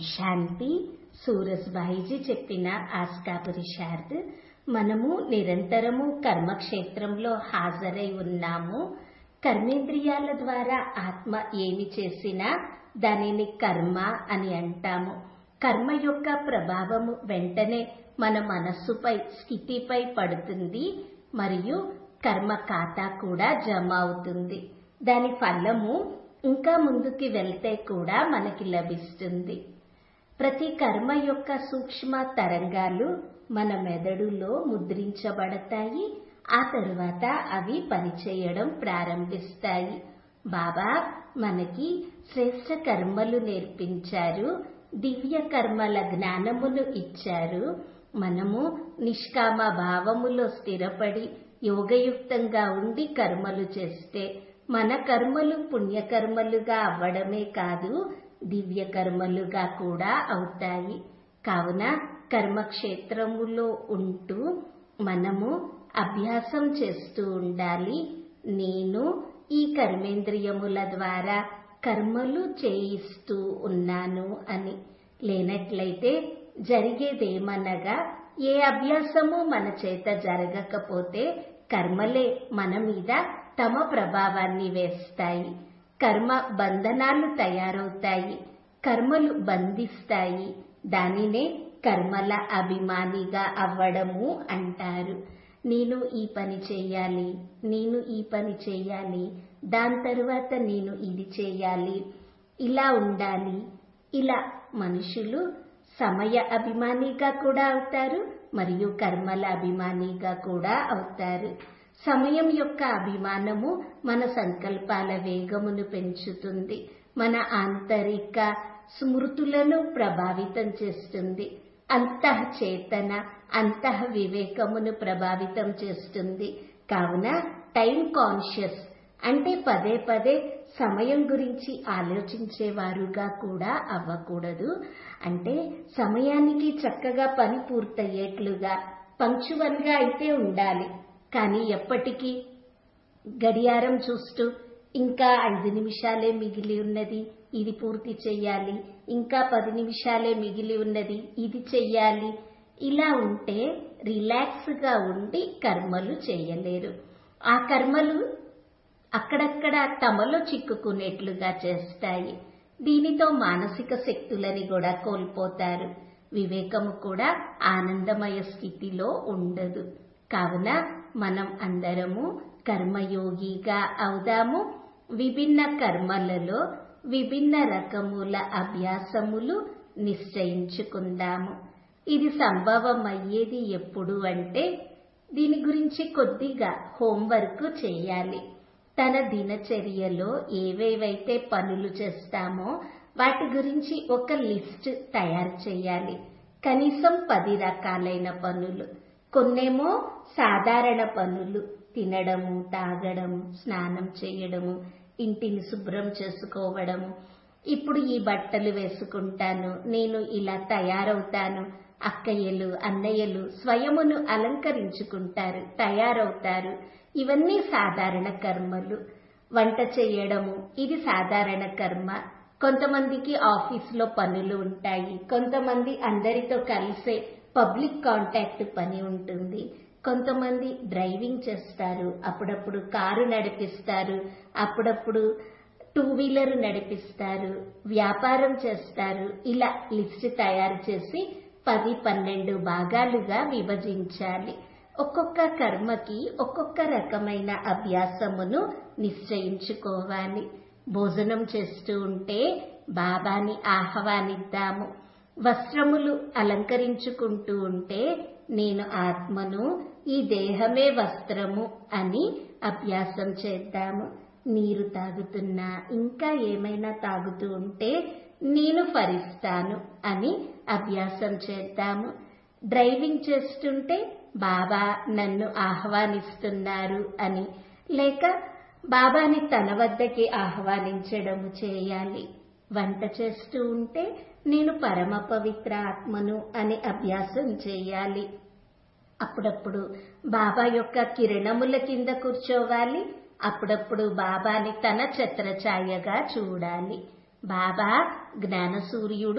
శాంతి సూరజ్భాయిజీ చెప్పిన ఆస్కా పురుషార్థ్ మనము నిరంతరము కర్మక్షేత్రంలో హాజరై ఉన్నాము కర్మేంద్రియాల ద్వారా ఆత్మ ఏమి చేసినా దానిని కర్మ అని అంటాము కర్మ యొక్క ప్రభావము వెంటనే మన మనస్సుపై స్థితిపై పడుతుంది మరియు కర్మ ఖాతా కూడా జమ అవుతుంది దాని ఫలము ఇంకా ముందుకి వెళ్తే కూడా మనకి లభిస్తుంది ప్రతి కర్మ యొక్క సూక్ష్మ తరంగాలు మన మెదడులో ముద్రించబడతాయి ఆ తరువాత అవి పనిచేయడం ప్రారంభిస్తాయి బాబా మనకి శ్రేష్ట కర్మలు నేర్పించారు దివ్య కర్మల జ్ఞానమును ఇచ్చారు మనము నిష్కామ భావములో స్థిరపడి యోగయుక్తంగా ఉండి కర్మలు చేస్తే మన కర్మలు పుణ్యకర్మలుగా అవ్వడమే కాదు దివ్య కర్మలుగా కూడా అవుతాయి కావున కర్మక్షేత్రములో ఉంటూ మనము అభ్యాసం చేస్తూ ఉండాలి నేను ఈ కర్మేంద్రియముల ద్వారా కర్మలు చేయిస్తూ ఉన్నాను అని లేనట్లయితే జరిగేదేమనగా ఏ అభ్యాసము మన చేత జరగకపోతే కర్మలే మన మీద తమ ప్రభావాన్ని వేస్తాయి కర్మ బంధనాలు తయారవుతాయి కర్మలు బంధిస్తాయి దానినే కర్మల అభిమానిగా అవ్వడము అంటారు నేను ఈ పని చేయాలి నేను ఈ పని చేయాలి దాని తరువాత నేను ఇది చేయాలి ఇలా ఉండాలి ఇలా మనుషులు సమయ అభిమానిగా కూడా అవుతారు మరియు కర్మల అభిమానిగా కూడా అవుతారు సమయం యొక్క అభిమానము మన సంకల్పాల వేగమును పెంచుతుంది మన ఆంతరిక స్మృతులను ప్రభావితం చేస్తుంది అంతః చేతన అంతః వివేకమును ప్రభావితం చేస్తుంది కావున టైం కాన్షియస్ అంటే పదే పదే సమయం గురించి ఆలోచించేవారుగా కూడా అవ్వకూడదు అంటే సమయానికి చక్కగా పని పూర్తయ్యేట్లుగా పంక్చువల్ గా అయితే ఉండాలి కానీ ఎప్పటికీ గడియారం చూస్తూ ఇంకా ఐదు నిమిషాలే మిగిలి ఉన్నది ఇది పూర్తి చెయ్యాలి ఇంకా పది నిమిషాలే మిగిలి ఉన్నది ఇది చెయ్యాలి ఇలా ఉంటే రిలాక్స్ గా ఉండి కర్మలు చేయలేరు ఆ కర్మలు అక్కడక్కడ తమలో చిక్కుకునేట్లుగా చేస్తాయి దీనితో మానసిక శక్తులని కూడా కోల్పోతారు వివేకము కూడా ఆనందమయ స్థితిలో ఉండదు కావున మనం అందరము కర్మయోగిగా అవుదాము విభిన్న కర్మలలో విభిన్న రకముల అభ్యాసములు నిశ్చయించుకుందాము ఇది సంభవం అయ్యేది ఎప్పుడు అంటే దీని గురించి కొద్దిగా హోంవర్క్ చేయాలి తన దినచర్యలో ఏవేవైతే పనులు చేస్తామో వాటి గురించి ఒక లిస్ట్ తయారు చేయాలి కనీసం పది రకాలైన పనులు కొన్నేమో సాధారణ పనులు తినడము తాగడము స్నానం చేయడము ఇంటిని శుభ్రం చేసుకోవడము ఇప్పుడు ఈ బట్టలు వేసుకుంటాను నేను ఇలా తయారవుతాను అక్కయ్యలు అన్నయ్యలు స్వయమును అలంకరించుకుంటారు తయారవుతారు ఇవన్నీ సాధారణ కర్మలు వంట చేయడము ఇది సాధారణ కర్మ కొంతమందికి ఆఫీస్లో పనులు ఉంటాయి కొంతమంది అందరితో కలిసే పబ్లిక్ కాంటాక్ట్ పని ఉంటుంది కొంతమంది డ్రైవింగ్ చేస్తారు అప్పుడప్పుడు కారు నడిపిస్తారు అప్పుడప్పుడు టూ వీలర్ నడిపిస్తారు వ్యాపారం చేస్తారు ఇలా లిస్ట్ తయారు చేసి పది పన్నెండు భాగాలుగా విభజించాలి ఒక్కొక్క కర్మకి ఒక్కొక్క రకమైన అభ్యాసమును నిశ్చయించుకోవాలి భోజనం చేస్తూ ఉంటే బాబాని ఆహ్వానిద్దాము వస్త్రములు అలంకరించుకుంటూ ఉంటే నేను ఆత్మను ఈ దేహమే వస్త్రము అని అభ్యాసం చేద్దాము నీరు తాగుతున్నా ఇంకా ఏమైనా తాగుతూ ఉంటే నేను ఫరిస్తాను అని అభ్యాసం చేద్దాము డ్రైవింగ్ చేస్తుంటే బాబా నన్ను ఆహ్వానిస్తున్నారు అని లేక బాబాని తన వద్దకి ఆహ్వానించడము చేయాలి వంట చేస్తూ ఉంటే నేను పరమ పవిత్ర ఆత్మను అని అభ్యాసం చేయాలి అప్పుడప్పుడు బాబా యొక్క కిరణముల కింద కూర్చోవాలి అప్పుడప్పుడు బాబాని తన ఛత్రఛాయగా చూడాలి బాబా జ్ఞాన సూర్యుడు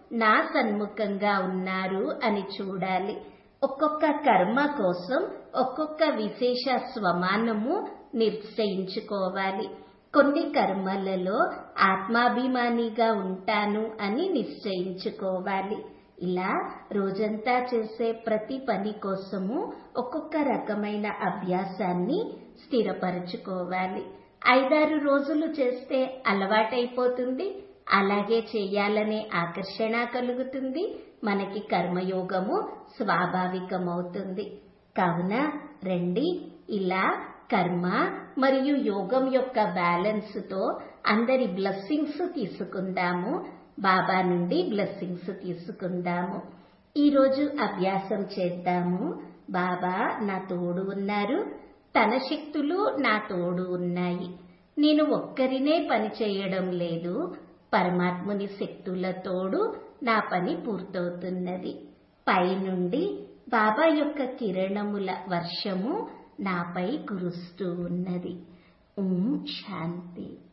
నా సన్ముఖంగా ఉన్నారు అని చూడాలి ఒక్కొక్క కర్మ కోసం ఒక్కొక్క విశేష స్వమానము నిశ్చయించుకోవాలి కొన్ని కర్మలలో ఆత్మాభిమానిగా ఉంటాను అని నిశ్చయించుకోవాలి ఇలా రోజంతా చేసే ప్రతి పని కోసము ఒక్కొక్క రకమైన అభ్యాసాన్ని స్థిరపరచుకోవాలి ఐదారు రోజులు చేస్తే అలవాటైపోతుంది అలాగే చేయాలనే ఆకర్షణ కలుగుతుంది మనకి కర్మయోగము స్వాభావికమవుతుంది కావున రండి ఇలా కర్మ మరియు యోగం యొక్క బ్యాలెన్స్ తో అందరి బ్లెస్సింగ్స్ తీసుకుందాము బాబా నుండి బ్లెస్సింగ్స్ తీసుకుందాము ఈరోజు అభ్యాసం చేద్దాము బాబా నా తోడు ఉన్నారు తన శక్తులు నా తోడు ఉన్నాయి నేను ఒక్కరినే పని చేయడం లేదు పరమాత్ముని శక్తుల తోడు నా పని పూర్తవుతున్నది పైనుండి బాబా యొక్క కిరణముల వర్షము నాపై కురుస్తూ ఉన్నది ఓం శాంతి